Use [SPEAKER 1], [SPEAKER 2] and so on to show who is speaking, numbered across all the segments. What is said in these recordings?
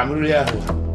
[SPEAKER 1] اعملوا لي قهوه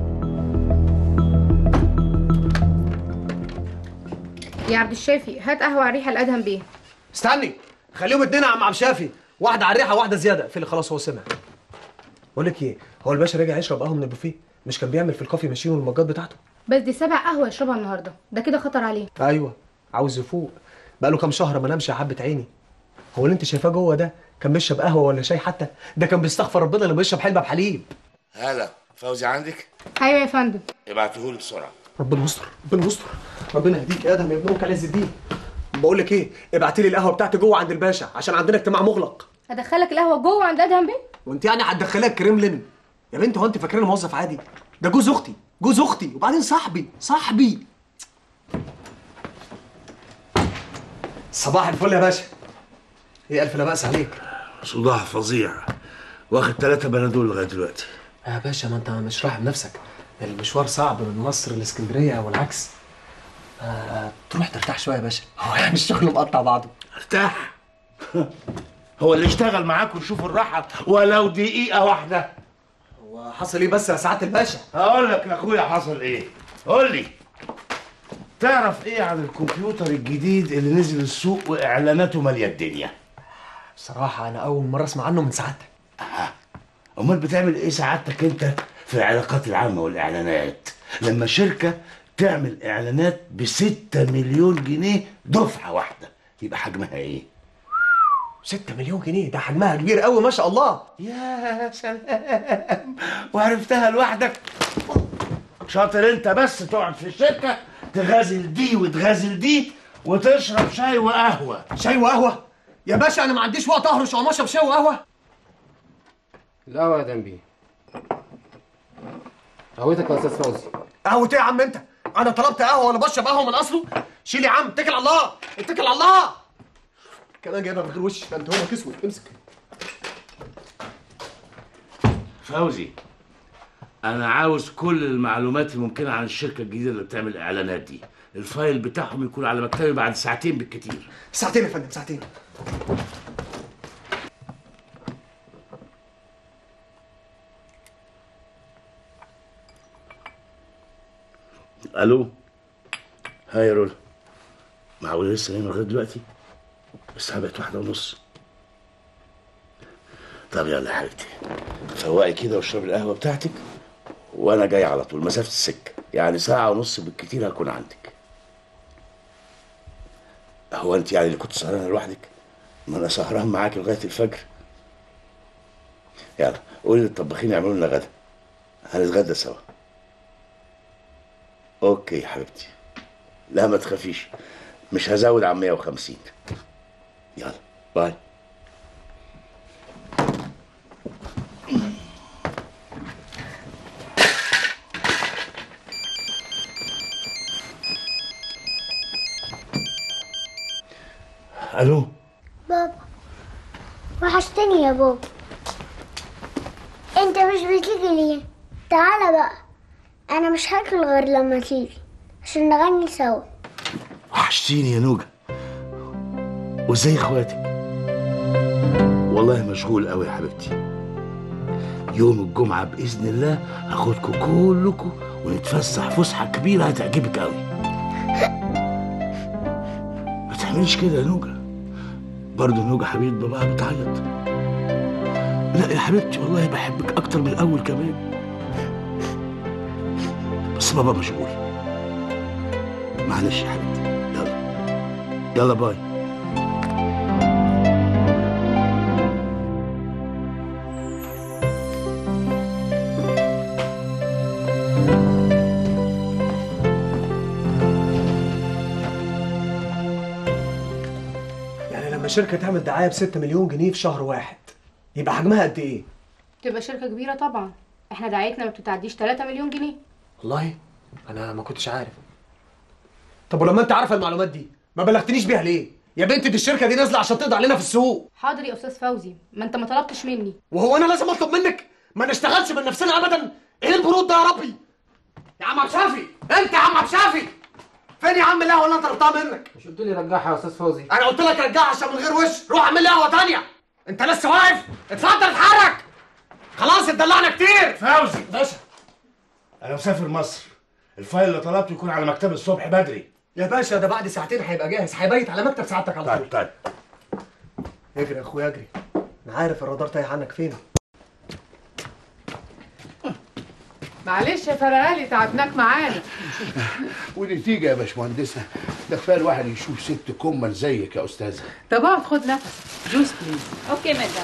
[SPEAKER 2] يا عبد الشافي هات قهوه على الريحه الادهم بيه
[SPEAKER 3] استني خليهم اتنين يا عم عبد الشافي واحده على الريحه واحده زياده في اللي خلاص هو سمع بقول لك ايه هو الباشا راجع يشرب قهوه من البوفيه مش كان بيعمل في الكافي ماشين والمجات بتاعته
[SPEAKER 2] بس دي سبع قهوه يشربها النهارده ده كده خطر عليه
[SPEAKER 3] ايوه عاوز يفوق بقاله كام شهر ما نامش يا حبه عيني هو اللي انت شايفاه جوه ده كان بيشرب قهوه ولا شاي حتى ده كان بيستغفر ربنا اللي بيشرب حلبه بحليب
[SPEAKER 1] هلا فوزي عندك
[SPEAKER 2] ايوه يا فندم
[SPEAKER 1] ابعتهولي بسرعه
[SPEAKER 3] ربنا يستر ربنا يستر ربنا يهديك يا ادهم يا ابن امك عز الدين بقول لك ايه ابعتي لي القهوه بتاعتي جوه عند الباشا عشان عندنا اجتماع مغلق
[SPEAKER 2] هدخلك القهوه جوه عند ادهم بيه
[SPEAKER 3] وانت يعني هتدخلها كريملين يا بنت هو انت فاكراني موظف عادي ده جوز اختي جوز اختي وبعدين صاحبي صاحبي صباح الفل يا باشا ايه الف لا باس عليك
[SPEAKER 1] صداع فظيع واخد ثلاثة بنادول لغايه دلوقتي
[SPEAKER 3] يا باشا ما انت مش رايح بنفسك المشوار صعب من مصر لاسكندريه والعكس آه تروح ترتاح شويه يا باشا هو يعني الشغل مقطع بعضه
[SPEAKER 1] ارتاح هو اللي اشتغل معاك ويشوف الراحه ولو دقيقه واحده
[SPEAKER 3] هو حصل ايه بس يا سعاده الباشا
[SPEAKER 1] هقول لك يا اخويا حصل ايه قول لي تعرف ايه عن الكمبيوتر الجديد اللي نزل السوق واعلاناته ماليه الدنيا
[SPEAKER 3] بصراحه انا اول مره اسمع عنه من سعادتك
[SPEAKER 1] امال بتعمل ايه سعادتك انت في العلاقات العامه والاعلانات لما شركه تعمل اعلانات بستة مليون جنيه دفعه واحده يبقى حجمها ايه
[SPEAKER 3] 6 مليون جنيه ده حجمها كبير قوي ما شاء الله
[SPEAKER 1] يا سلام وعرفتها لوحدك شاطر انت بس تقعد في الشركه تغازل دي وتغازل دي وتشرب شاي وقهوه
[SPEAKER 3] شاي وقهوه يا باشا انا ما عنديش وقت اهرش او اشرب شاي وقهوه
[SPEAKER 4] القهوة يا دنبي قهوتك يا استاذ فوزي
[SPEAKER 3] قهوه ايه يا عم انت انا طلبت قهوه ولا بشرب قهوه من اصله شيل يا عم اتكل على الله اتكل على الله كمان جايبها من غير وش ده انت هو كسوت امسك
[SPEAKER 1] فوزي انا عاوز كل المعلومات الممكنه عن الشركه الجديده اللي بتعمل الاعلانات دي الفايل بتاعهم يكون على مكتبي بعد ساعتين بالكتير
[SPEAKER 3] ساعتين يا فندم ساعتين
[SPEAKER 1] الو هاي يا رولا معقول لسه نايمه لغايه دلوقتي الساعه بقت واحده ونص طب يلا يا حبيبتي فوقي كده واشربي القهوه بتاعتك وانا جاي على طول مسافه السكه يعني ساعه ونص بالكتير هكون عندك هو انت يعني اللي كنت سهرانه لوحدك ما انا سهران معاك لغايه الفجر يلا قولي للطباخين يعملوا لنا غدا هنتغدى سوا اوكي يا حبيبتي لا ما تخافيش مش هزود عن 150 يلا باي الو
[SPEAKER 5] بابا وحشتني يا بابا انت مش بتيجي ليه تعالى بقى انا مش هاكل غير لما تيجي عشان نغني سوا
[SPEAKER 1] وحشتيني يا نوجة وازاي اخواتك والله مشغول قوي يا حبيبتي يوم الجمعة بإذن الله هاخدكم كلكم ونتفسح فسحة كبيرة هتعجبك قوي ما تعمليش كده يا نوجة برضه نوجة حبيبة باباها بتعيط لا يا حبيبتي والله بحبك أكتر من الأول كمان بس بابا مشغول معلش يا حبيبتي يلا يلا باي
[SPEAKER 3] يعني لما شركه تعمل دعايه ب 6 مليون جنيه في شهر واحد يبقى حجمها قد ايه
[SPEAKER 2] تبقى شركه كبيره طبعا احنا دعايتنا ما بتتعديش 3 مليون جنيه
[SPEAKER 3] والله انا ما كنتش عارف طب ولما انت عارفه المعلومات دي ما بلغتنيش بيها ليه يا بنت دي الشركه دي نازله عشان تقضي علينا في السوق
[SPEAKER 2] حاضر يا استاذ فوزي ما انت ما طلبتش مني
[SPEAKER 3] وهو انا لازم اطلب منك ما نشتغلش من نفسنا ابدا ايه البرود ده يا ربي يا عم عبد شافي انت يا عم عبد شافي فين يا عم القهوه اللي انا طلبتها منك
[SPEAKER 4] مش قلت لي رجعها يا استاذ فوزي
[SPEAKER 3] انا قلت لك رجعها عشان من غير وش روح اعمل لي قهوه تانية انت لسه واقف اتفضل اتحرك خلاص اتدلعنا كتير
[SPEAKER 1] فوزي
[SPEAKER 3] باشا
[SPEAKER 1] انا مسافر مصر الفايل اللي طلبته يكون على مكتبي الصبح بدري
[SPEAKER 3] يا باشا ده بعد ساعتين هيبقى جاهز هيبيت على مكتب سعادتك على طول
[SPEAKER 1] طيب طيب
[SPEAKER 3] اجري يا اخويا اجري انا عارف الرادار تايه عنك فين
[SPEAKER 6] معلش يا فرغالي تعبناك معانا
[SPEAKER 7] ونتيجة يا باشمهندسة ده كفاية الواحد يشوف ست كمل زيك يا أستاذة
[SPEAKER 6] طب اقعد خد نفس جوز بليز
[SPEAKER 8] اوكي مدام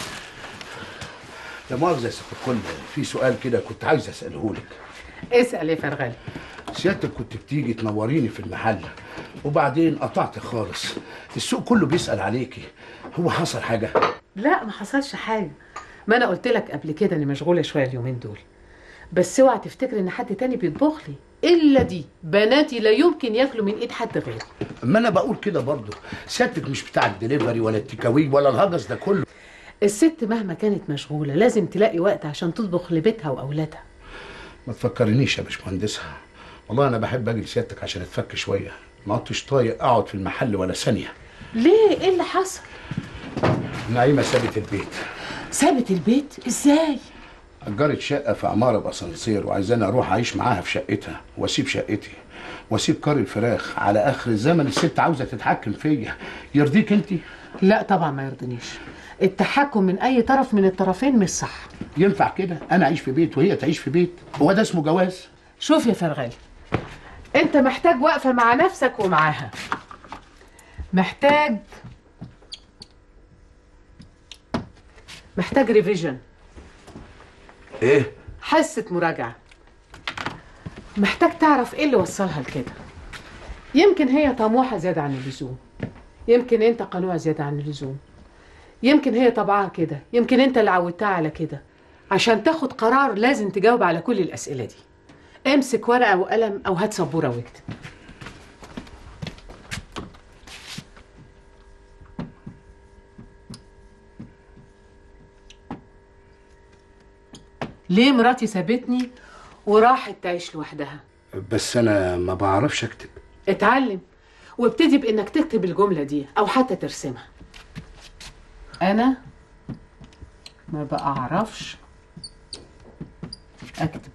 [SPEAKER 7] لا مؤاخذة يا ست الكل في سؤال كده كنت عايز أسأله لك
[SPEAKER 6] اسال يا فرغالي
[SPEAKER 7] سيادتك كنت بتيجي تنوريني في المحل وبعدين قطعت خالص السوق كله بيسأل عليكي هو حصل حاجة
[SPEAKER 6] لا ما حصلش حاجه ما انا قلت لك قبل كده اني مشغوله شويه اليومين دول بس اوعى تفتكر ان حد تاني بيطبخ لي الا دي بناتي لا يمكن ياكلوا من ايد حد غيري
[SPEAKER 7] اما انا بقول كده برضه سيادتك مش بتاع الدليفري ولا التيكاوي ولا الهجس ده كله
[SPEAKER 6] الست مهما كانت مشغوله لازم تلاقي وقت عشان تطبخ لبيتها واولادها
[SPEAKER 7] ما تفكرنيش يا باشمهندسة والله انا بحب اجي لسيادتك عشان اتفك شويه ما عدتش طايق اقعد في المحل ولا ثانيه
[SPEAKER 6] ليه ايه اللي حصل
[SPEAKER 7] نعيمه سابت البيت
[SPEAKER 6] سابت البيت ازاي
[SPEAKER 7] أجرت شقة في عمارة بأسانسير وعايزاني أروح أعيش معاها في شقتها وأسيب شقتي وأسيب كار الفراخ على آخر الزمن الست عاوزة تتحكم فيا يرضيك أنت؟
[SPEAKER 6] لا طبعا ما يرضنيش التحكم من اي طرف من الطرفين مش صح
[SPEAKER 7] ينفع كده أنا أعيش في بيت وهي تعيش في بيت هو ده اسمه جواز؟
[SPEAKER 6] شوف يا فرغالي انت محتاج وقفه مع نفسك ومعاها محتاج محتاج ريفيجن
[SPEAKER 1] ايه
[SPEAKER 6] حصه مراجعه محتاج تعرف ايه اللي وصلها لكده يمكن هي طموحه زياده عن اللزوم يمكن انت قنوع زياده عن اللزوم يمكن هي طبعها كده يمكن انت اللي عودتها على كده عشان تاخد قرار لازم تجاوب على كل الاسئله دي امسك ورقه وقلم او هات سبوره واكتب ليه مراتي سابتني وراحت تعيش لوحدها
[SPEAKER 7] بس أنا ما بعرفش أكتب
[SPEAKER 6] اتعلم وابتدي بانك تكتب الجمله دي او حتى ترسمها انا ما بعرفش اكتب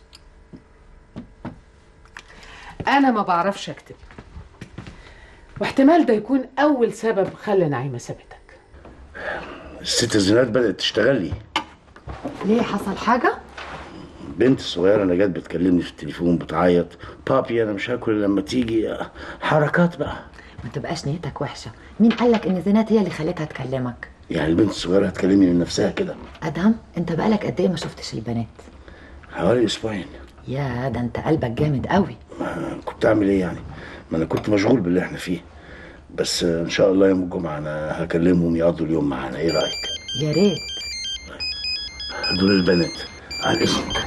[SPEAKER 6] انا ما بعرفش اكتب واحتمال ده يكون اول سبب خلى نعيمه سابتك
[SPEAKER 1] الست زينات بدأت تشتغل لي
[SPEAKER 8] ليه حصل حاجه
[SPEAKER 1] بنت الصغيرة أنا جت بتكلمني في التليفون بتعيط بابي أنا مش هاكل إلا لما تيجي حركات بقى
[SPEAKER 8] ما تبقاش نيتك وحشه مين قالك ان زينات هي اللي خلتها تكلمك
[SPEAKER 1] يعني البنت الصغيرة هتكلمني من نفسها كده
[SPEAKER 8] ادهم انت بقالك قد ايه ما شفتش البنات
[SPEAKER 1] حوالي أسبوعين
[SPEAKER 8] يا ده انت قلبك جامد قوي
[SPEAKER 1] ما كنت أعمل إيه يعني ما أنا كنت مشغول باللي إحنا فيه بس إن شاء الله يوم الجمعة أنا هكلمهم يقضوا اليوم معانا إيه رأيك؟
[SPEAKER 8] يا ريت
[SPEAKER 1] دول البنات على اسمك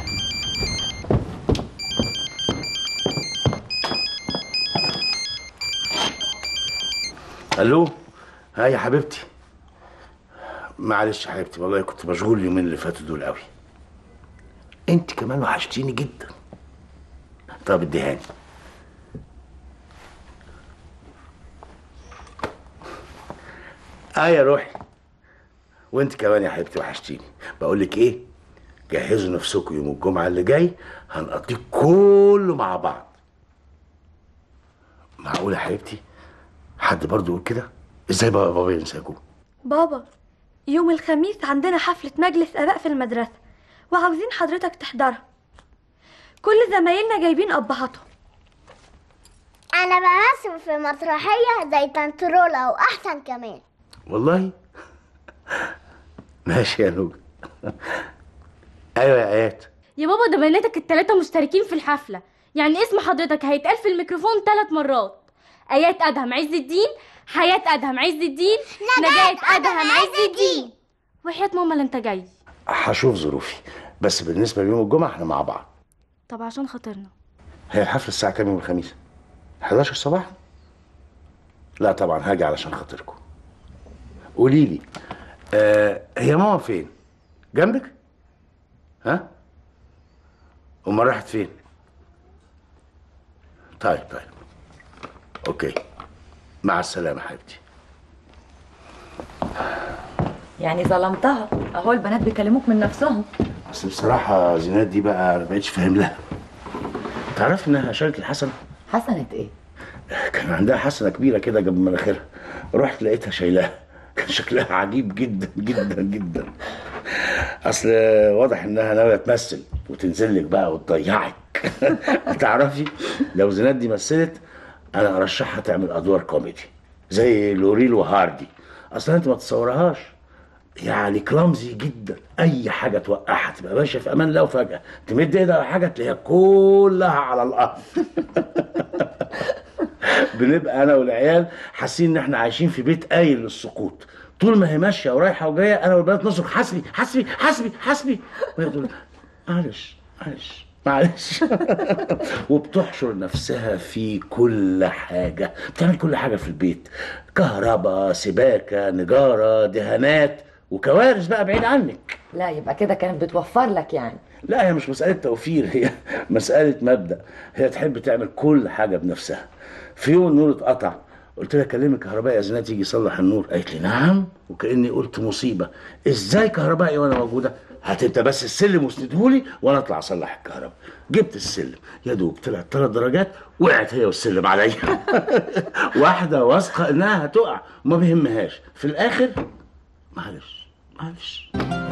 [SPEAKER 1] الو ها يا حبيبتي معلش يا حبيبتي والله كنت مشغول اليومين اللي فاتوا دول قوي انت كمان وحشتيني جدا طب اديهاني اه يا روحي وانت كمان يا حبيبتي وحشتيني بقول لك ايه جهزوا نفسكم يوم الجمعه اللي جاي هنقضيه كله مع بعض معقول يا حبيبتي حد برضه يقول كده ازاي بقى بابا ينساكوا
[SPEAKER 9] بابا يوم الخميس عندنا حفلة مجلس آباء في المدرسة وعاوزين حضرتك تحضرها كل زمايلنا جايبين أبهاتهم
[SPEAKER 5] انا برسم في مسرحيه زي تنترولا واحسن كمان
[SPEAKER 1] والله ماشي يا نوج ايوه يا ايات
[SPEAKER 10] يا بابا ده بناتك التلاتة مشتركين في الحفلة يعني اسم حضرتك هيتقال في الميكروفون ثلاث مرات آيات أدهم عز الدين حياة أدهم عز الدين نجاة أدهم عز الدين وحياة ماما اللي انت جاي
[SPEAKER 1] هشوف ظروفي بس بالنسبه ليوم الجمعه احنا مع بعض
[SPEAKER 10] طب عشان خاطرنا
[SPEAKER 1] هي الحفله الساعه كام يوم الخميس 11 صباحا لا طبعا هاجي علشان خاطركم قولي لي آه هي ماما فين جنبك ها امال راحت فين طيب طيب اوكي مع السلامه حبيبتي
[SPEAKER 8] يعني ظلمتها اهو البنات بيكلموك من نفسهم
[SPEAKER 1] اصل بصراحه زينات دي بقى انا مبقتش فاهم لها تعرف انها شالت الحسن
[SPEAKER 8] حسنت ايه
[SPEAKER 1] كان عندها حسنه كبيره كده جنب مناخيرها رحت لقيتها شايلاها كان شكلها عجيب جدا جدا جدا اصل واضح انها ناويه تمثل وتنزل لك بقى وتضيعك تعرفي لو زينات دي مثلت انا ارشحها تعمل ادوار كوميدي زي لوريل وهاردي اصلا انت ما تتصورهاش يعني كلامزي جدا اي حاجه توقعها تبقى ماشيه في امان الله وفجاه تمد ايدها على حاجه تلاقيها كلها على الارض بنبقى انا والعيال حاسين ان احنا عايشين في بيت قايل للسقوط طول ما هي ماشيه ورايحه وجايه انا والبنات نصرخ حسبي حسبي حسبي حسبي وهي تقول معلش معلش معلش وبتحشر نفسها في كل حاجة بتعمل كل حاجة في البيت كهرباء سباكة نجارة دهانات وكوارث بقى بعيد عنك
[SPEAKER 8] لا يبقى كده كانت بتوفر لك يعني
[SPEAKER 1] لا هي مش مسألة توفير هي مسألة مبدأ هي تحب تعمل كل حاجة بنفسها في يوم النور اتقطع قلت لها كلمي الكهربائي يا زينات يجي يصلح النور قالت لي نعم وكأني قلت مصيبة ازاي كهربائي وانا موجودة هات انت بس السلم واسندهولي وانا اطلع اصلح الكهرباء جبت السلم يا دوب طلعت ثلاث درجات وقعت هي والسلم عليا واحدة واثقة انها هتقع وما بيهمهاش في الاخر معلش معلش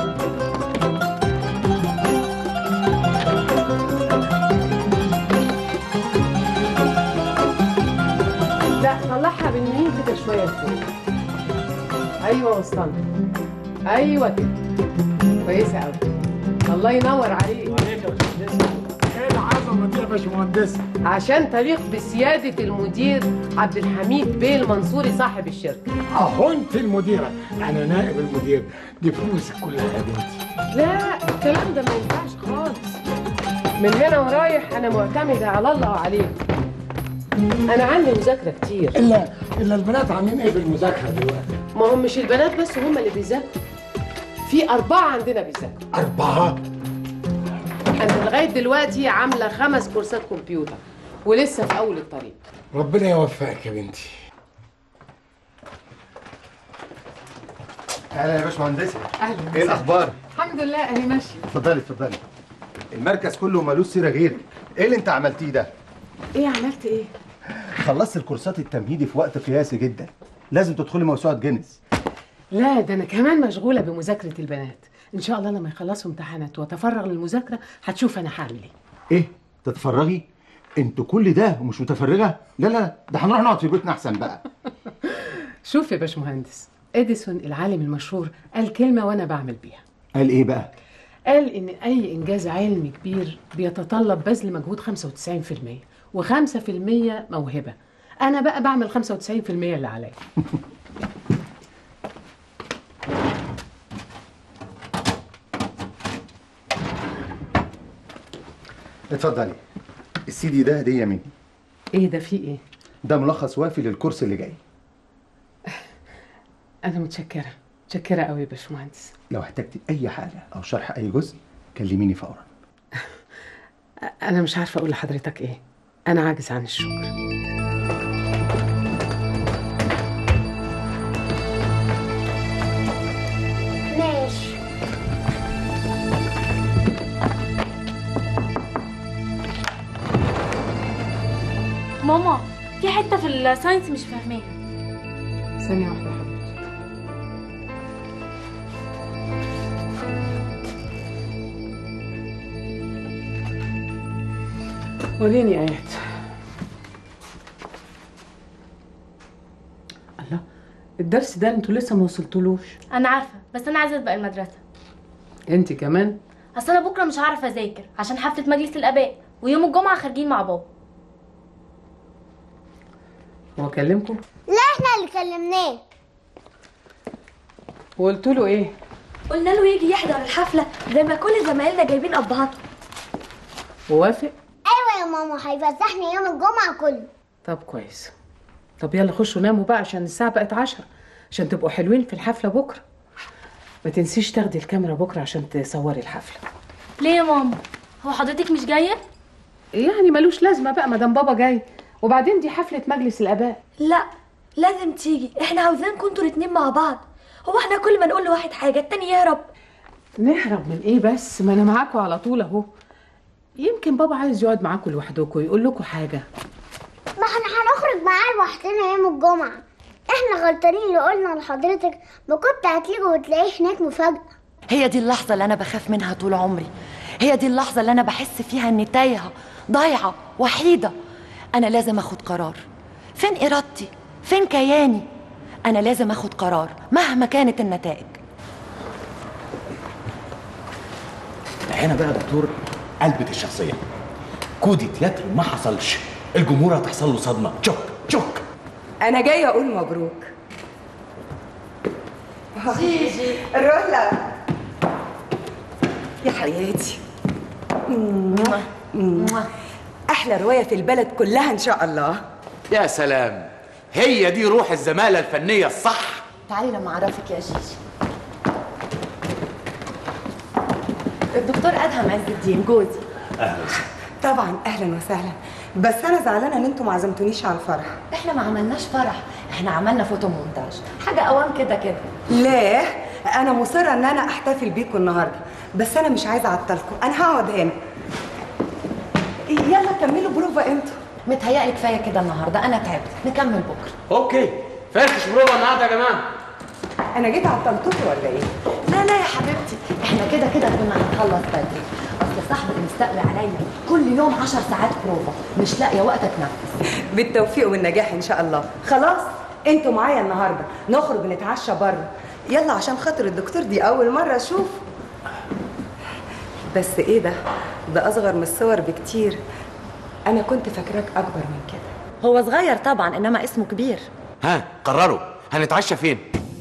[SPEAKER 6] لا طلعها باليمين كده شويه لفوق ايوه وصلنا ايوه كده كويسه قوي الله ينور عليك
[SPEAKER 11] ايه العظمه دي يا باشمهندس
[SPEAKER 6] عشان تليق بسياده المدير عبد الحميد بيه المنصوري صاحب الشركه
[SPEAKER 11] اهو انت المديره انا نائب المدير دي فلوسك كلها يا بنتي
[SPEAKER 6] لا الكلام ده ما ينفعش خالص من هنا ورايح انا معتمده على الله وعليك انا عندي مذاكره كتير
[SPEAKER 11] الا الا البنات عاملين ايه بالمذاكره دلوقتي
[SPEAKER 6] ما هم مش البنات بس هم اللي بيذاكروا في أربعة عندنا بيذاكروا
[SPEAKER 11] أربعة؟
[SPEAKER 6] أنا لغاية دلوقتي عاملة خمس كورسات كمبيوتر ولسه في أول الطريق
[SPEAKER 11] ربنا يوفقك يا بنتي
[SPEAKER 12] اهلا يا باشمهندسة
[SPEAKER 6] أهلا
[SPEAKER 12] ايه الاخبار
[SPEAKER 6] الحمد لله أهي ماشية
[SPEAKER 12] اتفضلي اتفضلي المركز كله ملوش سيره غيرك ايه اللي انت عملتيه ده
[SPEAKER 6] إيه عملت إيه؟
[SPEAKER 12] خلصت الكورسات التمهيدي في وقت قياسي جدا لازم تدخلي موسوعه جينيس
[SPEAKER 6] لا ده أنا كمان مشغولة بمذاكرة البنات إن شاء الله لما يخلصوا امتحانات وأتفرغ للمذاكرة هتشوف أنا هعمل إيه
[SPEAKER 12] ايه تتفرغي انتوا كل ده ومش متفرغه لا لا ده هنروح نقعد في بيتنا احسن بقى
[SPEAKER 6] شوف يا باشمهندس إديسون العالم المشهور قال كلمة وأنا بعمل بيها
[SPEAKER 12] قال ايه بقى
[SPEAKER 6] قال إن أي إنجاز علمي كبير بيتطلب بذل مجهود 95% و5% موهبة أنا بقى بعمل 95% اللي عليا
[SPEAKER 12] اتفضلي السي دي ده هديه مني
[SPEAKER 6] إيه ده في إيه؟
[SPEAKER 12] ده ملخص وافي للكورس اللي جاي
[SPEAKER 6] أنا متشكرة متشكرة قوي يا باشمهندس
[SPEAKER 12] لو احتجتي اي حاجه او شرح اي جزء كلميني فورا
[SPEAKER 6] أنا مش عارفة أقول لحضرتك إيه أنا عاجز عن الشكر
[SPEAKER 5] ماشي
[SPEAKER 10] ماما في حته في الساينس مش فاهماها
[SPEAKER 6] ثانية واحدة يا حبيبتي وريني آيات الله الدرس ده انتوا لسه ما وصلتولوش
[SPEAKER 10] انا عارفه بس انا عايزه ابقى المدرسه
[SPEAKER 6] انت كمان
[SPEAKER 10] اصل انا بكره مش هعرف اذاكر عشان حفله مجلس الاباء ويوم الجمعه خارجين مع بابا
[SPEAKER 6] هو كلمكم
[SPEAKER 5] لا احنا اللي كلمناه
[SPEAKER 6] وقلت له ايه
[SPEAKER 9] قلنا له يجي يحضر الحفله زي ما كل زمايلنا جايبين ابهاتهم
[SPEAKER 6] ووافق
[SPEAKER 5] ايوه يا ماما هيفسحني يوم الجمعه كله
[SPEAKER 6] طب كويس طب يلا خشوا ناموا بقى عشان الساعة بقت عشرة عشان تبقوا حلوين في الحفلة بكرة ما تنسيش تاخدي الكاميرا بكرة عشان تصوري الحفلة
[SPEAKER 10] ليه يا ماما هو حضرتك مش جايه
[SPEAKER 6] يعني ملوش لازمة بقى مادام بابا جاي وبعدين دي حفلة مجلس الآباء
[SPEAKER 9] لا لازم تيجي احنا عاوزينكم انتوا الاتنين مع بعض هو احنا كل ما نقول لواحد حاجه التاني يهرب
[SPEAKER 6] نهرب من ايه بس ما انا معاكوا على طول اهو يمكن بابا عايز يقعد معاكوا لوحدكوا يقول لكم حاجه
[SPEAKER 5] ما احنا هنخرج معاه لوحدنا يوم الجمعة احنا غلطانين اللي قلنا لحضرتك ما كنت هتيجي وتلاقيه هناك مفاجأة
[SPEAKER 8] هي دي اللحظة اللي أنا بخاف منها طول عمري هي دي اللحظة اللي أنا بحس فيها إني تايهة ضايعة وحيدة أنا لازم أخد قرار فين إرادتي؟ فين كياني؟ أنا لازم أخد قرار مهما كانت النتائج
[SPEAKER 13] هنا بقى يا دكتور قلبة الشخصية كودي تياترو ما حصلش الجمهور هتحصل له صدمة تشوك تشوك
[SPEAKER 14] انا جايه اقول مبروك جيجي رولا يا حياتي احلى روايه في البلد كلها ان شاء الله
[SPEAKER 13] يا سلام هي دي روح الزمالة الفنية الصح
[SPEAKER 8] تعالي لما أعرفك يا جيجي الدكتور أدهم عز الدين جوزي
[SPEAKER 13] أهلا
[SPEAKER 14] طبعا اهلا وسهلا بس انا زعلانه ان انتوا ما عزمتونيش على الفرح
[SPEAKER 8] احنا ما عملناش فرح احنا عملنا فوتو مونتاج حاجة أوام كده كده
[SPEAKER 14] لا انا مصره ان انا احتفل بيكم النهارده بس انا مش عايزه اعطلكم انا هقعد هنا يلا كملوا بروفا انتوا
[SPEAKER 8] متهيألي كفاية كده النهاردة أنا تعبت نكمل بكرة
[SPEAKER 4] اوكي فركش بروفا النهارده يا جماعه
[SPEAKER 14] انا جيت عطلتكم ولا ايه
[SPEAKER 8] لا لا يا حبيبتي احنا كده كده كنا هنخلص بدري اصل صاحبك مستقبل عليا كل يوم عشر ساعات بروفا مش لاقيه وقت اتنفس
[SPEAKER 14] بالتوفيق والنجاح ان شاء الله خلاص انتوا معايا النهارده نخرج نتعشى بره يلا عشان خاطر الدكتور دي اول مره اشوف بس ايه ده ده اصغر من الصور بكتير انا كنت فاكراك اكبر من كده
[SPEAKER 8] هو صغير طبعا انما اسمه كبير
[SPEAKER 13] ها قرروا هنتعشى فين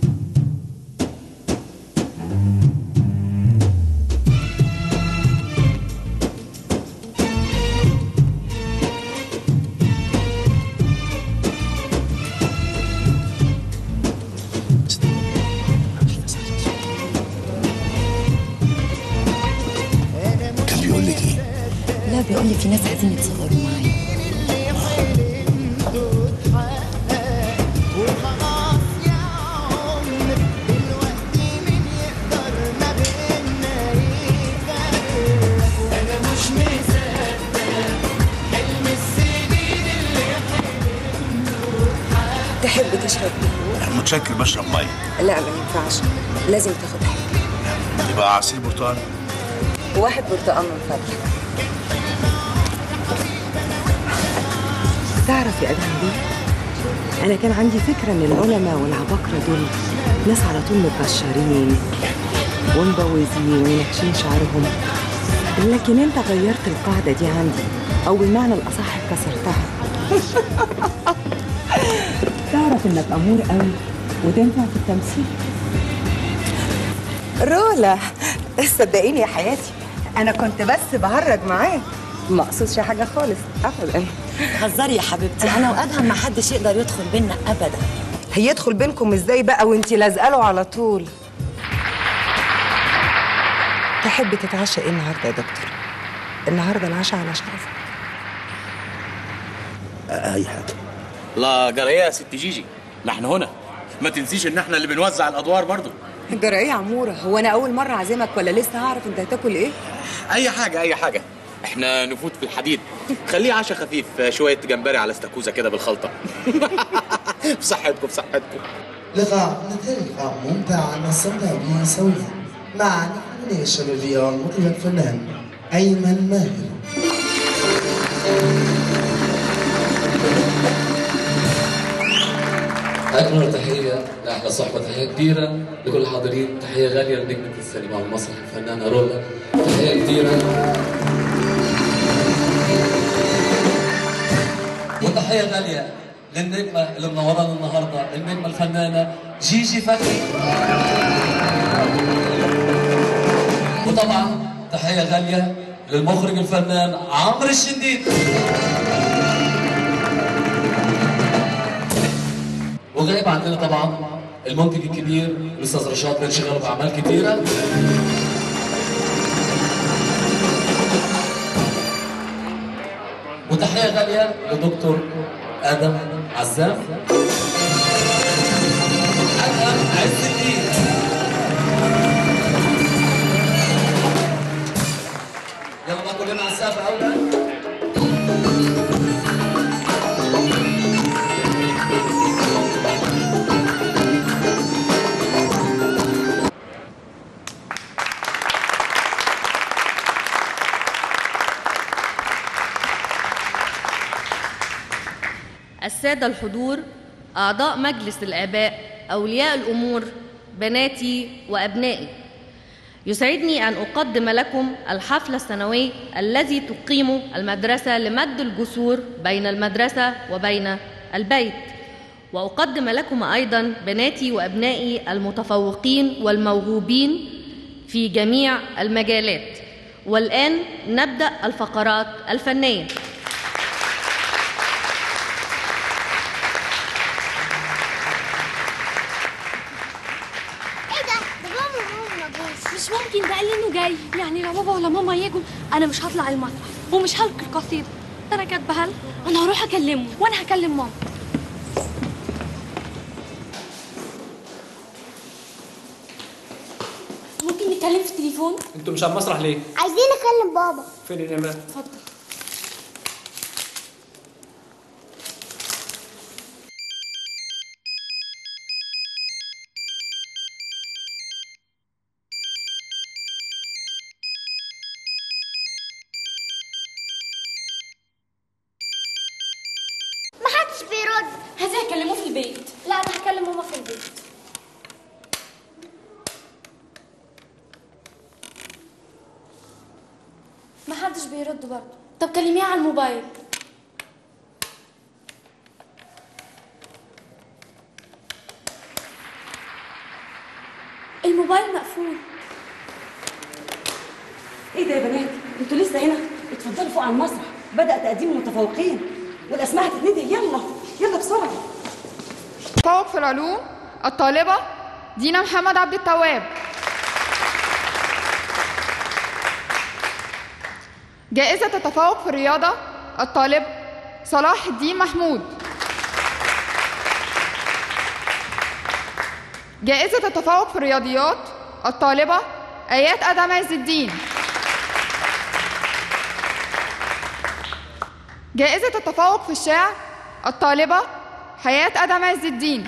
[SPEAKER 1] كان بيقول لك ايه
[SPEAKER 8] لا بيقول لي في ناس عايزين يتصوروا معايا
[SPEAKER 14] تحب تشرب
[SPEAKER 1] متشكر بشرب ميه
[SPEAKER 14] لا ما ينفعش لازم تاخد حاجه
[SPEAKER 1] يبقى عصير برتقال
[SPEAKER 14] واحد برتقال من فضلك تعرف يا ادهم بيه انا كان عندي فكره ان العلماء والعباقره دول ناس على طول متبشرين ومبوزين ونكشين شعرهم لكن انت غيرت القاعده دي عندي او بالمعنى الاصح كسرتها تعرف انك امور قوي وتنفع في التمثيل رولا صدقيني يا حياتي انا كنت بس بهرج معاه ما اقصدش حاجه خالص ابدا
[SPEAKER 8] هزاري يا حبيبتي انا وادهم ما حدش يقدر يدخل بينا ابدا
[SPEAKER 14] هيدخل بينكم ازاي بقى وانتي لازقه له على طول تحب تتعشى ايه النهارده يا دكتور النهارده العشاء على شرفك
[SPEAKER 1] اي حاجه
[SPEAKER 13] لا جريه يا ست جيجي ما احنا هنا ما تنسيش ان احنا اللي بنوزع الادوار برضو
[SPEAKER 14] جرى ايه يا عموره هو انا اول مره اعزمك ولا لسه هعرف انت هتاكل ايه
[SPEAKER 13] اي حاجه اي حاجه احنا نفوت في الحديد خليه عشاء خفيف شويه جمبري على استاكوزا كده بالخلطه بصحتكم بصحتكم
[SPEAKER 15] لقاء مثل لقاء ممتع نصرنا به سويا مع نجم الشبابية والمطرب الفنان أيمن ماهر
[SPEAKER 16] أكبر تحية لأحلى صحبة تحية كبيرة لكل الحاضرين تحية غالية لنجمة السينما والمسرح الفنانة رولا تحية كبيرة وتحية غالية للنجمة اللي منورانا النهاردة النجمة الفنانة جيجي فتحي وطبعا تحية غالية للمخرج الفنان عمرو الشنديد وغايب عندنا طبعا المنتج الكبير الاستاذ رشاد اللي انشغل باعمال كتيره وتحيه غاليه لدكتور ادم عزام ادهم عز الدين
[SPEAKER 15] كلنا على السقف أولى
[SPEAKER 17] السادة الحضور أعضاء مجلس الآباء أولياء الأمور بناتي وأبنائي يسعدني أن أقدم لكم الحفل السنوي الذي تقيمه المدرسة لمد الجسور بين المدرسة وبين البيت وأقدم لكم أيضا بناتي وأبنائي المتفوقين والموهوبين في جميع المجالات والآن نبدأ الفقرات الفنية
[SPEAKER 5] ايه ده ده بابا وماما ما جوش
[SPEAKER 9] مش ممكن ده قال لي انه جاي يعني لو بابا ولا ماما يجوا انا مش هطلع المسرح ومش هلقي القصيده ده انا كاتبه هل انا هروح اكلمه وانا هكلم ماما ممكن نتكلم في التليفون
[SPEAKER 4] انتوا مش على المسرح ليه؟
[SPEAKER 5] عايزين نكلم بابا
[SPEAKER 4] فين النمرة؟
[SPEAKER 9] اتفضل
[SPEAKER 5] محدش بيرد
[SPEAKER 9] هذا هكلمه في البيت لا انا هكلم ماما في البيت محدش بيرد برضه طب كلميها على الموبايل الموبايل مقفول
[SPEAKER 14] ايه ده يا بنات انتوا لسه هنا اتفضلوا فوق على المسرح بدا تقديم المتفوقين والاسماء هتتندى يلا يلا بسرعه
[SPEAKER 18] تفوق في العلوم الطالبة دينا محمد عبد التواب جائزة التفوق في الرياضة الطالب صلاح الدين محمود جائزة التفوق في الرياضيات الطالبة آيات أدم عز الدين جائزة التفوق في الشعر الطالبة حياة أدم عز الدين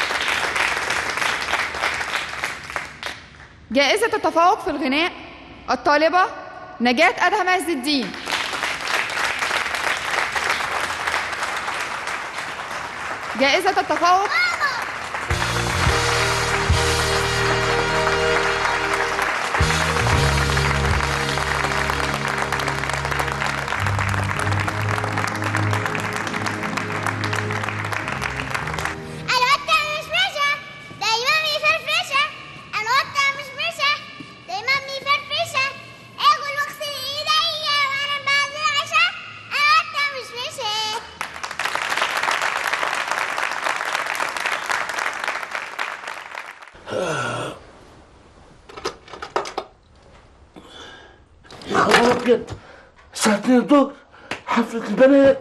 [SPEAKER 18] جائزة التفوق في الغناء الطالبة نجاة أدهم عز الدين جائزة التفوق
[SPEAKER 5] انا قطة مشمشة دايما مفرفشة انا قطة مشمشة دايما مفرفشة اكل واغسل ايديا وانا بعد العشاء انا قطة مشمشة
[SPEAKER 1] يا خبر ابيض الساعة 2 الظهر حفلة البنات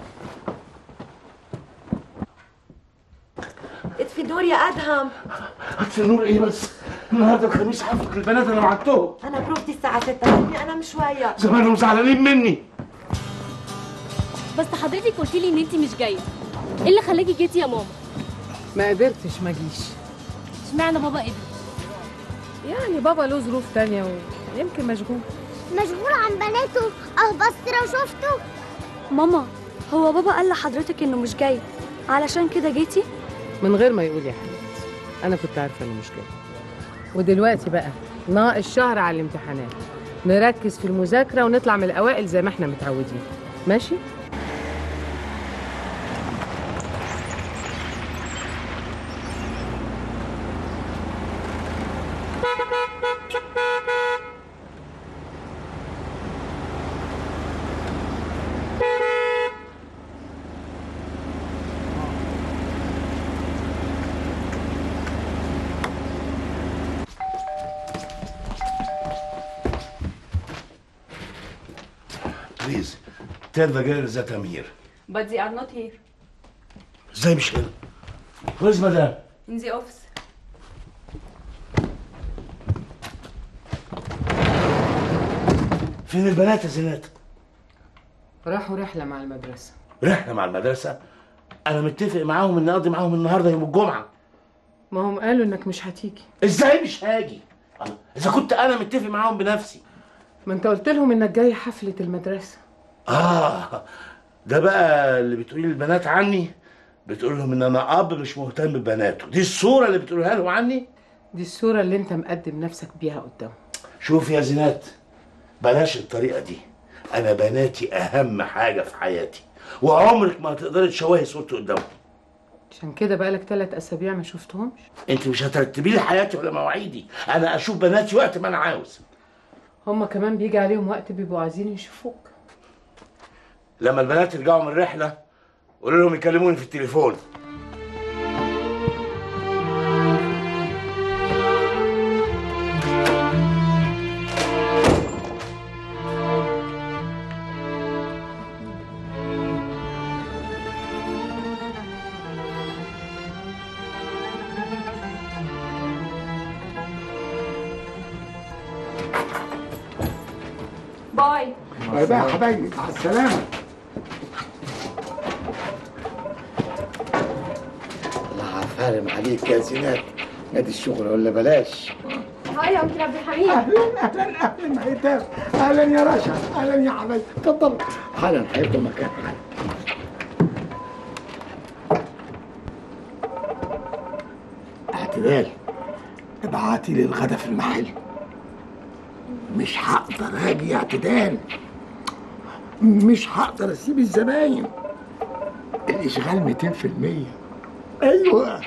[SPEAKER 14] اطفي النور يا ادهم
[SPEAKER 1] هات النور ايه بس النهارده الخميس حفلة البنات انا وعدتهم
[SPEAKER 14] انا بروفتي الساعه 6 خليني انام شويه
[SPEAKER 1] زمانهم زعلانين مني
[SPEAKER 10] بس حضرتك قلت لي ان انت مش جايه ايه اللي خلاكي جيتي يا ماما
[SPEAKER 6] ما قدرتش ما اجيش
[SPEAKER 10] اشمعنى بابا قدر
[SPEAKER 6] يعني بابا له ظروف تانية ويمكن مشغول
[SPEAKER 5] مشغول عن بناته اه بس لو شفته
[SPEAKER 9] ماما هو بابا قال لحضرتك انه مش جاي علشان كده جيتي
[SPEAKER 6] من غير ما يقول يا حبيبتي انا كنت عارفه انه مش جاي ودلوقتي بقى ناقص شهر على الامتحانات نركز في المذاكره ونطلع من الاوائل زي ما احنا متعودين ماشي
[SPEAKER 1] بليز tell the girls that I'm here
[SPEAKER 19] But they are not here.
[SPEAKER 1] ازاي مش هنا where's مدام
[SPEAKER 19] In the office.
[SPEAKER 1] في فين البنات يا زينات
[SPEAKER 6] راحوا رحلة مع المدرسة
[SPEAKER 1] رحله مع المدرسه انا متفق معاهم ان اقضي معاهم النهارده يوم الجمعه
[SPEAKER 6] ما هم قالوا انك مش هتيجي
[SPEAKER 1] ازاي مش هاجي الله، اذا كنت انا متفق معاهم بنفسي
[SPEAKER 6] ما انت قلت لهم انك جاي حفلة المدرسة
[SPEAKER 1] اه ده بقى اللي بتقولي للبنات عني بتقول لهم ان انا اب مش مهتم ببناته دي الصوره اللي بتقولها لهم عني
[SPEAKER 6] دي الصورة اللي انت مقدم نفسك بيها قدام
[SPEAKER 1] شوف يا زينات بلاش الطريقه دي انا بناتي اهم حاجه في حياتي وعمرك ما هتقدري تشوهي صورتي قدامهم
[SPEAKER 6] عشان كده بقالك ثلاث اسابيع ما شفتهمش
[SPEAKER 1] انت مش هترتبي لي حياتي ولا مواعيدي انا اشوف بناتي وقت ما انا عاوز
[SPEAKER 6] هما كمان بيجي عليهم وقت بيبقوا عايزين يشوفوك
[SPEAKER 1] لما البنات يرجعوا من الرحله قولوا لهم يكلموني في التليفون
[SPEAKER 10] باي
[SPEAKER 11] باي باي يا حبايبي مع السلامه
[SPEAKER 7] الله عفارم عليك يا زينات نادي الشغل ولا بلاش
[SPEAKER 10] هاي يا انكل عبد الحميد
[SPEAKER 11] اهلا اهلا اهلا هيثم اهلا يا رشا اهلا يا حبايبي اتفضل
[SPEAKER 7] حالا هيفضل مكان حالا
[SPEAKER 11] اعتدال ابعتي لي الغدا في المحل مش هقدر اجي يا اعتدال مش هقدر اسيب الزباين الاشغال 200% ايوه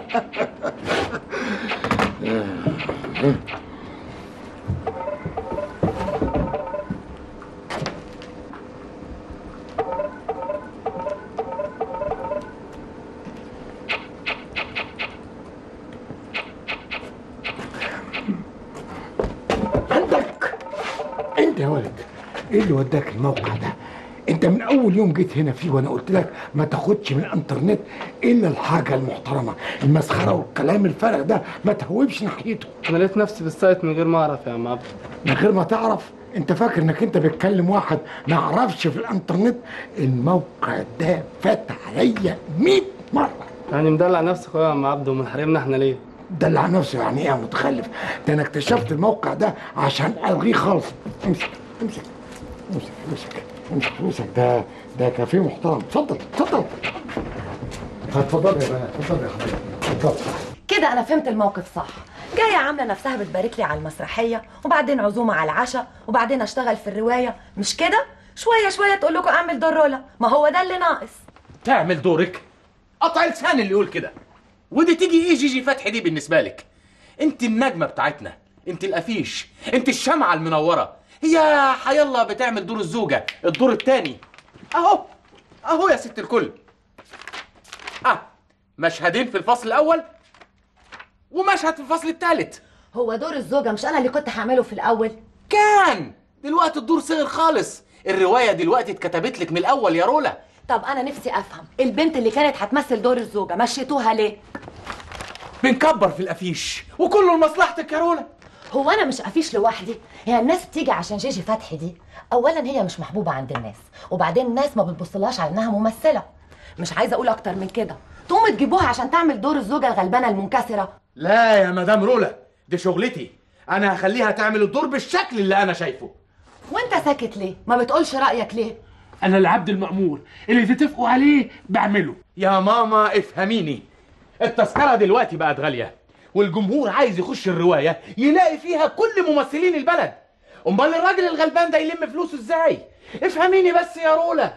[SPEAKER 11] عندك انت يا ولد ايه اللي وداك الموقع ده انت من اول يوم جيت هنا فيه وانا قلت لك ما تاخدش من الانترنت الا الحاجه المحترمه المسخره والكلام الفارغ ده ما تهوبش ناحيته
[SPEAKER 4] انا لقيت نفسي بالسايت من غير ما اعرف يا عم عبد
[SPEAKER 11] من غير ما تعرف انت فاكر انك انت بتكلم واحد ما يعرفش في الانترنت الموقع ده فات عليا 100 مره
[SPEAKER 4] يعني مدلع نفسك يا عم عبد ومنحرمنا احنا ليه
[SPEAKER 11] دلع نفسه يعني ايه يا متخلف ده انا اكتشفت الموقع ده عشان الغيه خالص امسك امسك امسك امسك امسك امسك ده ده كافيه محترم اتفضل اتفضل اتفضل يا بنات اتفضل يا حبيبي اتفضل
[SPEAKER 8] كده انا فهمت الموقف صح جايه عامله نفسها بتبارك لي على المسرحيه وبعدين عزومه على العشاء وبعدين اشتغل في الروايه مش كده شويه شويه تقول لكم اعمل دور رولا ما هو ده اللي ناقص
[SPEAKER 13] تعمل دورك قطع لسان اللي يقول كده ودي تيجي ايه جيجي فتحي دي بالنسبه لك انت النجمه بتاعتنا انت الافيش انت الشمعه المنوره هي حيالله بتعمل دور الزوجه الدور الثاني اهو اهو يا ست الكل اه مشهدين في الفصل الاول ومشهد في الفصل الثالث
[SPEAKER 8] هو دور الزوجه مش انا اللي كنت هعمله في الاول
[SPEAKER 13] كان دلوقتي الدور صغر خالص الروايه دلوقتي اتكتبت لك من الاول يا رولا
[SPEAKER 8] طب انا نفسي افهم البنت اللي كانت هتمثل دور الزوجه مشيتوها ليه
[SPEAKER 13] بنكبر في الافيش وكله لمصلحتك يا رولا
[SPEAKER 8] هو انا مش افيش لوحدي هي الناس بتيجي عشان جيجي فتحي دي اولا هي مش محبوبه عند الناس وبعدين الناس ما بتبصلهاش على انها ممثله مش عايزه اقول اكتر من كده تقوموا تجيبوها عشان تعمل دور الزوجه الغلبانه المنكسره
[SPEAKER 13] لا يا مدام رولا دي شغلتي انا هخليها تعمل الدور بالشكل اللي انا شايفه
[SPEAKER 8] وانت ساكت ليه ما بتقولش رايك ليه
[SPEAKER 13] انا العبد المأمور اللي تتفقوا عليه بعمله يا ماما افهميني التذكرة دلوقتي بقت غالية والجمهور عايز يخش الرواية يلاقي فيها كل ممثلين البلد امال الراجل الغلبان ده يلم فلوسه ازاي افهميني بس يا رولا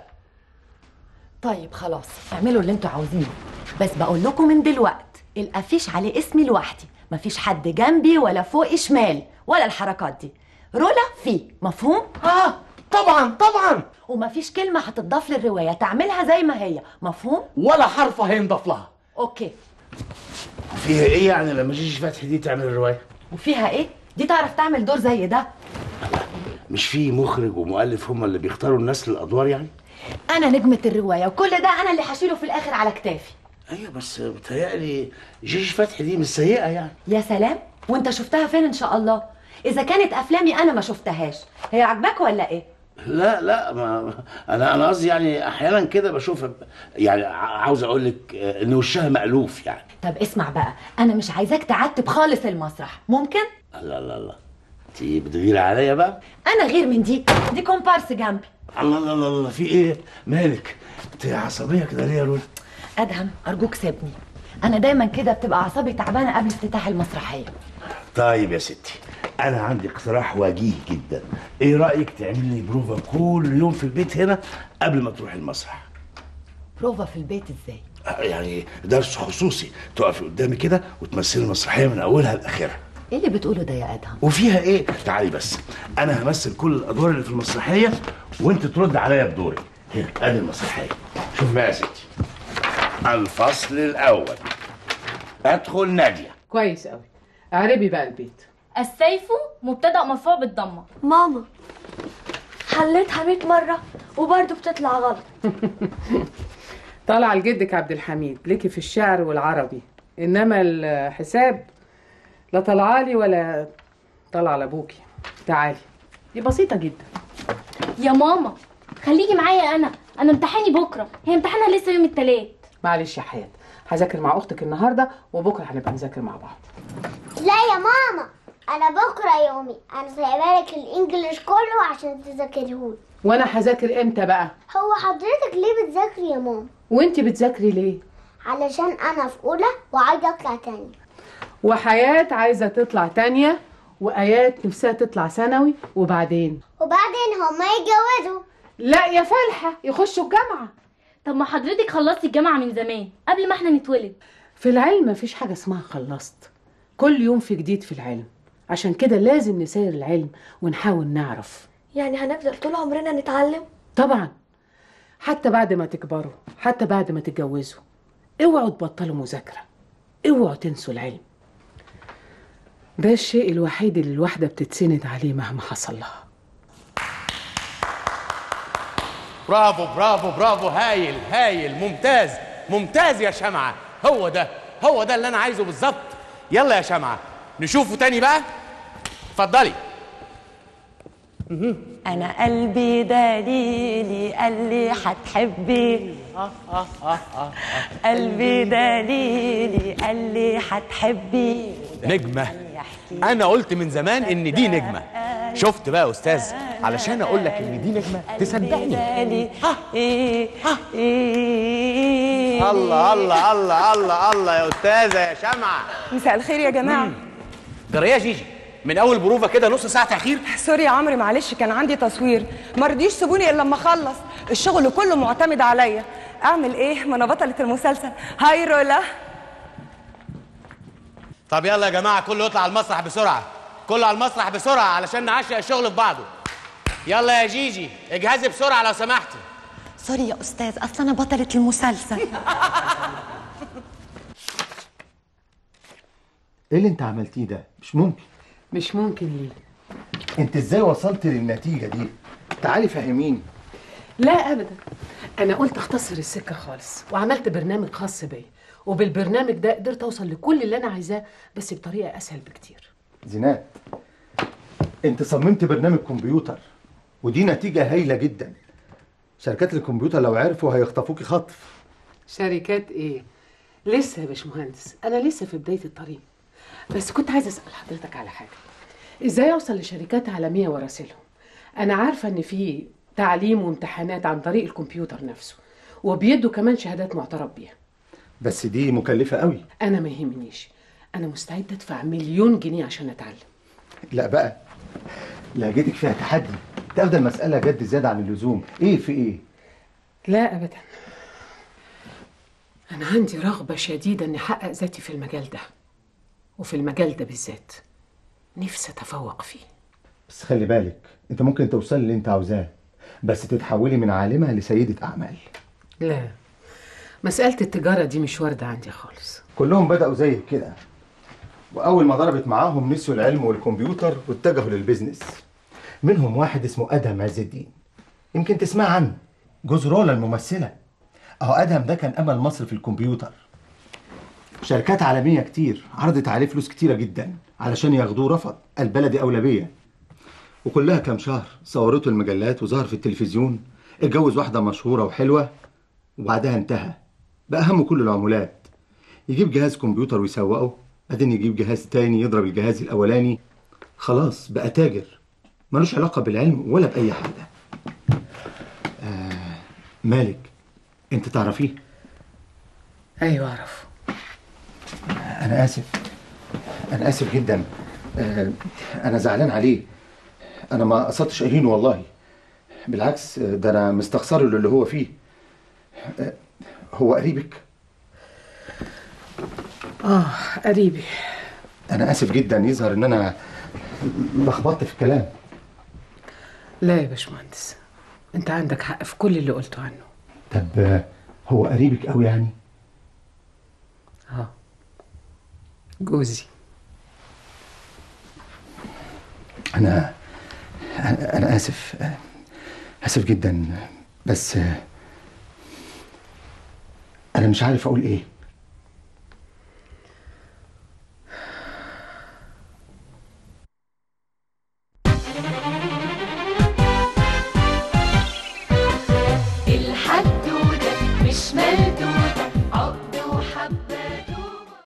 [SPEAKER 8] طيب خلاص اعملوا اللي انتوا عاوزينه بس بقول لكم من دلوقت الافيش عليه اسمي لوحدي مفيش حد جنبي ولا فوق شمال ولا الحركات دي رولا فيه مفهوم
[SPEAKER 13] اه طبعا طبعا
[SPEAKER 8] ومفيش كلمه هتضاف للروايه تعملها زي ما هي مفهوم
[SPEAKER 13] ولا حرف هينضاف لها
[SPEAKER 8] اوكي
[SPEAKER 1] فيها ايه يعني لما جيجي فتحي دي تعمل الروايه
[SPEAKER 8] وفيها ايه دي تعرف تعمل دور زي ده
[SPEAKER 1] مش في مخرج ومؤلف هم اللي بيختاروا الناس للادوار يعني
[SPEAKER 8] انا نجمه الروايه وكل ده انا اللي هشيله في الاخر على كتافي
[SPEAKER 1] ايوه بس متهيألي جيجي فتحي دي مش سيئه يعني
[SPEAKER 8] يا سلام وانت شفتها فين ان شاء الله اذا كانت افلامي انا ما شفتهاش هي عجباك ولا ايه
[SPEAKER 1] لا لا ما انا انا قصدي يعني احيانا كده بشوف يعني ع- عاوز اقول لك آه، ان وشها مألوف يعني
[SPEAKER 8] طب اسمع بقى انا مش عايزاك تعتب خالص المسرح ممكن
[SPEAKER 1] لا لا لا انت بتغيري عليا بقى
[SPEAKER 8] انا غير من دي دي كومبارس جنبي
[SPEAKER 1] الله الله الله الله في ايه مالك انت عصبيه كده ليه يا لولو
[SPEAKER 8] ادهم ارجوك سيبني انا دايما كده بتبقى اعصابي تعبانه قبل افتتاح المسرحيه
[SPEAKER 1] طيب يا ستي انا عندي اقتراح وجيه جدا ايه رايك تعمل لي بروفا كل يوم في البيت هنا قبل ما تروح المسرح
[SPEAKER 8] بروفا في البيت ازاي
[SPEAKER 1] يعني درس خصوصي تقفي قدامي كده وتمثلي المسرحيه من اولها لاخرها
[SPEAKER 8] ايه اللي بتقوله ده يا ادهم
[SPEAKER 1] وفيها ايه تعالي بس انا همثل كل الادوار اللي في المسرحيه وانت ترد عليا بدوري هنا ادي المسرحيه شوف بقى يا ستي الفصل الاول ادخل ناديه
[SPEAKER 6] كويس قوي اعربي بقى البيت
[SPEAKER 10] السيف مبتدأ مرفوع بالضمة
[SPEAKER 9] ماما حليتها 100 مرة وبرضه بتطلع غلط
[SPEAKER 6] طالعه لجدك عبد الحميد ليكي في الشعر والعربي انما الحساب لا طالعالي ولا طالعه لابوكي تعالي دي بسيطه جدا
[SPEAKER 10] يا ماما خليكي معايا انا انا امتحاني بكره هي امتحانها لسه يوم التلات
[SPEAKER 6] معلش يا حياه هذاكر مع اختك النهارده وبكره هنبقى نذاكر مع بعض
[SPEAKER 5] لا يا ماما انا بكره يومي انا سايبالك الانجليش كله عشان تذاكرهولي
[SPEAKER 6] وانا هذاكر امتى بقى
[SPEAKER 5] هو حضرتك ليه بتذاكري يا ماما
[SPEAKER 6] وانتي بتذاكري ليه
[SPEAKER 5] علشان انا في اولى وعايزه اطلع تاني
[SPEAKER 6] وحياه عايزه تطلع تانية وايات نفسها تطلع ثانوي وبعدين
[SPEAKER 5] وبعدين هما يتجوزوا
[SPEAKER 6] لا يا فالحه يخشوا الجامعه
[SPEAKER 10] طب ما حضرتك خلصتي الجامعه من زمان قبل ما احنا نتولد
[SPEAKER 6] في العلم مفيش حاجه اسمها خلصت كل يوم في جديد في العلم عشان كده لازم نسير العلم ونحاول نعرف
[SPEAKER 9] يعني هنفضل طول عمرنا نتعلم
[SPEAKER 6] طبعا حتى بعد ما تكبروا حتى بعد ما تتجوزوا اوعوا تبطلوا مذاكرة اوعوا تنسوا العلم ده الشيء الوحيد اللي الواحدة بتتسند عليه مهما حصل لها
[SPEAKER 13] برافو برافو برافو هايل هايل ممتاز ممتاز يا شمعة هو ده هو ده اللي أنا عايزه بالظبط يلا يا شمعة نشوفه تاني بقى اتفضلي
[SPEAKER 8] انا قلبي دليلي قال لي هتحبي
[SPEAKER 13] آه آه آه آه
[SPEAKER 8] قلبي دليلي قال لي هتحبي
[SPEAKER 13] نجمة أنا قلت من زمان إن دي نجمة شفت بقى يا أستاذ علشان أقول لك إن دي نجمة تصدقني
[SPEAKER 8] ايه ايه
[SPEAKER 13] الله الله الله الله الله يا أستاذة يا شمعة
[SPEAKER 14] مساء الخير يا جماعه
[SPEAKER 13] جرى يا جيجي من أول بروفة كده نص ساعة تأخير
[SPEAKER 14] سوري يا عمرو معلش كان عندي تصوير ما رضيش سيبوني الا لما اخلص الشغل كله معتمد عليا اعمل ايه ما انا بطله المسلسل هاي رولا
[SPEAKER 13] طب يلا يا جماعة كله يطلع على المسرح بسرعة كله على المسرح بسرعة علشان نعشق الشغل في بعضه يلا يا جيجي اجهزي بسرعة لو سمحتي
[SPEAKER 8] سوري يا استاذ اصل انا بطله المسلسل
[SPEAKER 12] ايه اللي انت عملتيه ده مش ممكن
[SPEAKER 6] مش ممكن ليه
[SPEAKER 12] انت ازاي وصلت للنتيجه دي تعالي فهميني
[SPEAKER 6] لا ابدا انا قلت اختصر السكه خالص وعملت برنامج خاص بيا وبالبرنامج ده قدرت اوصل لكل اللي انا عايزاه بس بطريقه اسهل بكتير
[SPEAKER 12] زينات انت صممت برنامج كمبيوتر ودي نتيجه هايله جدا شركات الكمبيوتر لو عرفوا هيخطفوكي خطف
[SPEAKER 6] شركات ايه لسه يا باشمهندس انا لسه في بدايه الطريق بس كنت عايزه اسال حضرتك على حاجه ازاي اوصل لشركات عالميه واراسلهم انا عارفه ان في تعليم وامتحانات عن طريق الكمبيوتر نفسه وبيدوا كمان شهادات معترف بيها
[SPEAKER 12] بس دي مكلفه قوي
[SPEAKER 6] انا ما يهمنيش انا مستعده ادفع مليون جنيه عشان اتعلم
[SPEAKER 12] لا بقى لهجتك فيها تحدي تاخد المساله جد زياده عن اللزوم ايه في ايه
[SPEAKER 6] لا ابدا انا عندي رغبه شديده اني احقق ذاتي في المجال ده وفي المجال ده بالذات نفسي اتفوق فيه
[SPEAKER 12] بس خلي بالك انت ممكن توصلي اللي انت عاوزاه بس تتحولي من عالمه لسيده اعمال
[SPEAKER 6] لا مسألة التجارة دي مش واردة عندي خالص
[SPEAKER 12] كلهم بدأوا زيك كده وأول ما ضربت معاهم نسيوا العلم والكمبيوتر واتجهوا للبيزنس منهم واحد اسمه أدهم عز الدين يمكن تسمع عنه جوز رولا الممثلة أهو أدهم ده كان أمل مصر في الكمبيوتر شركات عالميه كتير عرضت عليه فلوس كتيره جدا علشان ياخدوه رفض البلدي اولى بيا وكلها كام شهر صورته المجلات وظهر في التلفزيون اتجوز واحده مشهوره وحلوه وبعدها انتهى بقى همه كل العمولات يجيب جهاز كمبيوتر ويسوقه بعدين يجيب جهاز تاني يضرب الجهاز الاولاني خلاص بقى تاجر ملوش علاقه بالعلم ولا باي حاجه آه مالك انت تعرفيه
[SPEAKER 6] ايوه اعرف
[SPEAKER 12] انا اسف انا اسف جدا آه، انا زعلان عليه انا ما قصدتش اهينه والله بالعكس آه، ده انا مستخسره للي هو فيه آه، هو قريبك
[SPEAKER 6] اه قريبي
[SPEAKER 12] انا اسف جدا يظهر ان انا لخبطت في الكلام
[SPEAKER 6] لا يا باشمهندس انت عندك حق في كل اللي قلته عنه
[SPEAKER 12] طب آه، هو قريبك قوي يعني
[SPEAKER 6] اه جوزي
[SPEAKER 12] انا انا أنا اسف آه، اسف جدا بس آه، انا مش عارف اقول ايه